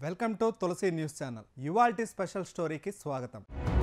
Welcome to Tulasi news channel ఇవాల్టి special స్టోరీకి స్వాగతం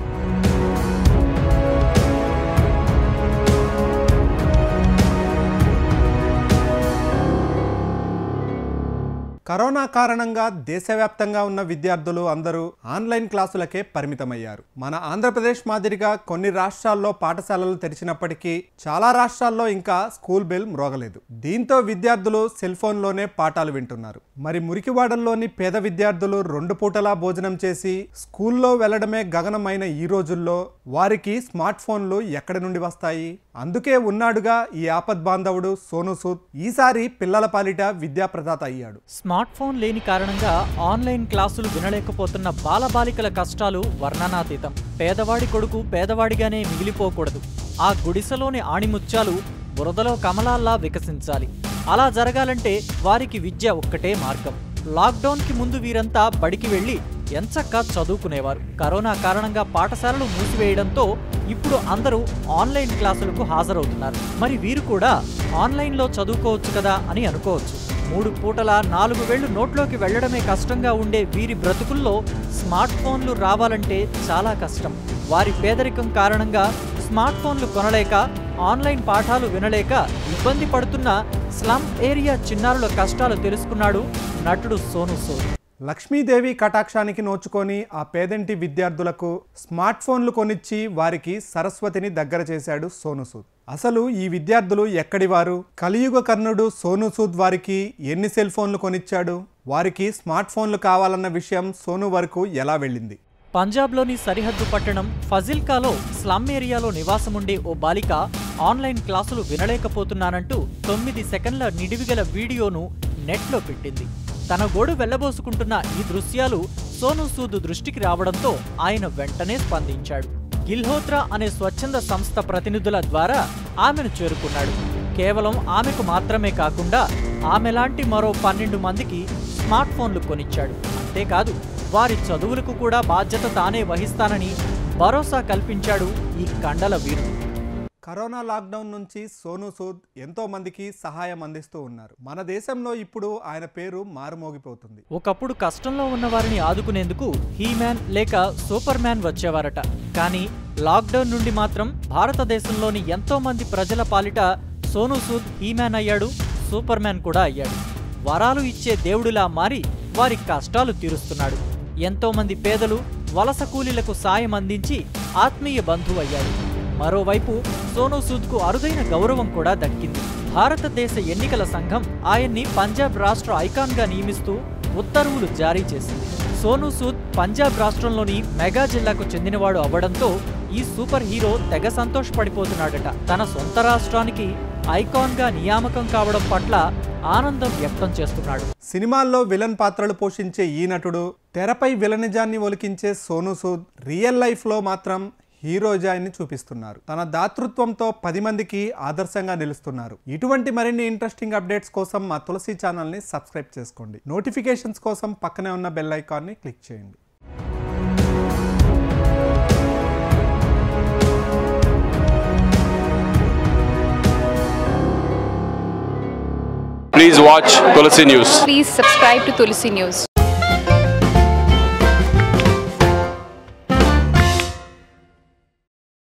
కరోనా కారణంగా దేశవ్యాప్తంగా ఉన్న విద్యార్థులు అందరూ ఆన్లైన్ క్లాసులకే పరిమితమయ్యారు మన ఆంధ్రప్రదేశ్ మాదిరిగా కొన్ని రాష్ట్రాల్లో పాఠశాలలు తెరిచినప్పటికీ చాలా రాష్ట్రాల్లో ఇంకా స్కూల్ బెల్ మ్రోగలేదు దీంతో విద్యార్థులు సెల్ ఫోన్లోనే పాఠాలు వింటున్నారు మరి మురికివాడల్లోని పేద విద్యార్థులు రెండు పూటలా భోజనం చేసి స్కూల్లో వెళ్లడమే గగనమైన ఈ రోజుల్లో వారికి స్మార్ట్ ఫోన్లు ఎక్కడి నుండి వస్తాయి అందుకే ఉన్నాడుగా ఈ ఆపద్ బాంధవుడు సోను సూద్ ఈసారి పిల్లల పాలిట విద్యాప్రదాత అయ్యాడు స్మార్ట్ ఫోన్ లేని కారణంగా ఆన్లైన్ క్లాసులు వినలేకపోతున్న బాలబాలికల కష్టాలు వర్ణనాతీతం పేదవాడి కొడుకు పేదవాడిగానే మిగిలిపోకూడదు ఆ గుడిసెలోని ఆణిముత్యాలు బురదలో కమలాల్లా వికసించాలి అలా జరగాలంటే వారికి విద్య ఒక్కటే మార్గం లాక్డౌన్కి ముందు వీరంతా బడికి వెళ్లి ఎంచక్కా చదువుకునేవారు కరోనా కారణంగా పాఠశాలలు మూసివేయడంతో ఇప్పుడు అందరూ ఆన్లైన్ క్లాసులకు హాజరవుతున్నారు మరి వీరు కూడా ఆన్లైన్లో చదువుకోవచ్చు కదా అని అనుకోవచ్చు మూడు పూటల నాలుగు వేళ్లు నోట్లోకి వెళ్లడమే కష్టంగా ఉండే వీరి బ్రతుకుల్లో స్మార్ట్ ఫోన్లు రావాలంటే చాలా కష్టం వారి పేదరికం కారణంగా స్మార్ట్ ఫోన్లు కొనలేక ఆన్లైన్ పాఠాలు వినలేక ఇబ్బంది పడుతున్న స్లమ్ ఏరియా చిన్నారుల కష్టాలు తెలుసుకున్నాడు నటుడు సోను సూద్ లక్ష్మీదేవి కటాక్షానికి నోచుకొని ఆ పేదంటి విద్యార్థులకు స్మార్ట్ ఫోన్లు కొనిచ్చి వారికి సరస్వతిని దగ్గర చేశాడు సోను సూద్ అసలు ఈ విద్యార్థులు ఎక్కడి వారు కలియుగ కర్ణుడు సోను సూద్ వారికి ఎన్ని సెల్ ఫోన్లు కొనిచ్చాడు వారికి స్మార్ట్ ఫోన్లు కావాలన్న విషయం సోను వరకు ఎలా వెళ్ళింది పంజాబ్లోని సరిహద్దు పట్టణం ఫజిల్కాలో స్లమ్ ఏరియాలో నివాసముండే ఓ బాలిక ఆన్లైన్ క్లాసులు వినలేకపోతున్నానంటూ తొమ్మిది సెకండ్ల నిడివిగల వీడియోను నెట్లో పెట్టింది తన గోడు వెళ్లబోసుకుంటున్న ఈ దృశ్యాలు సోను సూద్ దృష్టికి రావడంతో ఆయన వెంటనే స్పందించాడు గిల్హోత్రా అనే స్వచ్ఛంద సంస్థ ప్రతినిధుల ద్వారా ఆమెను చేరుకున్నాడు కేవలం ఆమెకు మాత్రమే కాకుండా ఆమెలాంటి మరో పన్నెండు మందికి స్మార్ట్ ఫోన్లు కొనిచ్చాడు అంతేకాదు వారి చదువులకు కూడా బాధ్యత తానే వహిస్తానని భరోసా కల్పించాడు ఈ కండల వీరుడు కరోనా లాక్డౌన్ నుంచి సోను సూద్ ఎంతో మందికి సహాయం అందిస్తూ ఉన్నారు మన దేశంలో ఇప్పుడు ఆయన పేరు మారుమోగిపోతుంది ఒకప్పుడు కష్టంలో ఉన్న వారిని ఆదుకునేందుకు హీమ్యాన్ లేక సూపర్ మ్యాన్ వచ్చేవారట కానీ లాక్డౌన్ నుండి మాత్రం భారతదేశంలోని ఎంతో మంది ప్రజల పాలిట సోను సూద్ హీమ్యాన్ అయ్యాడు సూపర్ మ్యాన్ కూడా అయ్యాడు వరాలు ఇచ్చే దేవుడిలా మారి వారి కష్టాలు తీరుస్తున్నాడు ఎంతో మంది పేదలు వలస కూలీలకు సాయం అందించి ఆత్మీయ బంధువు అయ్యాడు మరోవైపు సోను సూద్కు అరుదైన గౌరవం కూడా దక్కింది భారతదేశ ఎన్నికల సంఘం ఆయన్ని పంజాబ్ రాష్ట్ర ఐకాన్గా నియమిస్తూ ఉత్తర్వులు జారీ చేసింది సోను సూద్ పంజాబ్ రాష్ట్రంలోని మెగా జిల్లాకు చెందినవాడు అవ్వడంతో ఈ సూపర్ హీరో తెగ సంతోషపడిపోతున్నాడట తన సొంత రాష్ట్రానికి ఐకాన్గా నియామకం కావడం పట్ల ఆనందం వ్యక్తం చేస్తున్నాడు సినిమాల్లో విలన్ పాత్రలు పోషించే ఈ నటుడు తెరపై విలనిజాన్ని ఒలికించే సోను సూద్ రియల్ లైఫ్లో మాత్రం హీరోజాయిని చూపిస్తున్నారు తన దాతృత్వంతో పది మందికి ఆదర్శంగా నిలుస్తున్నారు ఇటువంటి మరిన్ని ఇంట్రెస్టింగ్ అప్డేట్స్ కోసం మా తులసి ఛానల్ని సబ్స్క్రైబ్ చేసుకోండి నోటిఫికేషన్స్ కోసం పక్కనే ఉన్న బెల్ ఐకాన్ని క్లిక్ చేయండి Please watch Tulsi News. Please subscribe to Tulsi News.